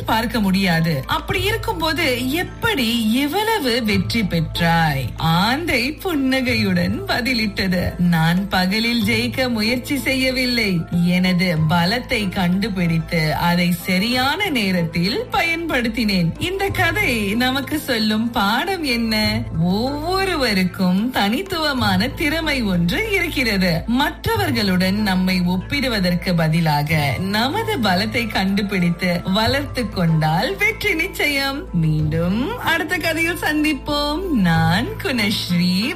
பார்க்க முடியாது அப்படி இருக்கும்போது எப்படி இவ்வளவு வெற்றி பெற்றாய் ஆந்தை புன்னகையுடன் பதிலிட்டது நான் பகலில் ஜெயிக்க முயற்சி செய்யவில்லை எனது பலத்தை கண்டுபிடித்து அதை சரியான நேரத்தில் பயன்படுத்தினேன் இந்த கதை நமக்கு சொல்லும் பாடம் என்ன ஒவ்வொருவருக்கும் தனித்துவமான திறமை ஒன்று இருக்கிறது மற்றவர்களுடன் நம்மை ஒப்பிடுவதற்கு பதிலாக நமது பலத்தை கண்டுபிடித்து வளர்த்து கொண்டால் வெற்றி நிச்சயம் மீண்டும் அடுத்த கதையில் சந்திப்போம் நான் குணஸ்ரீ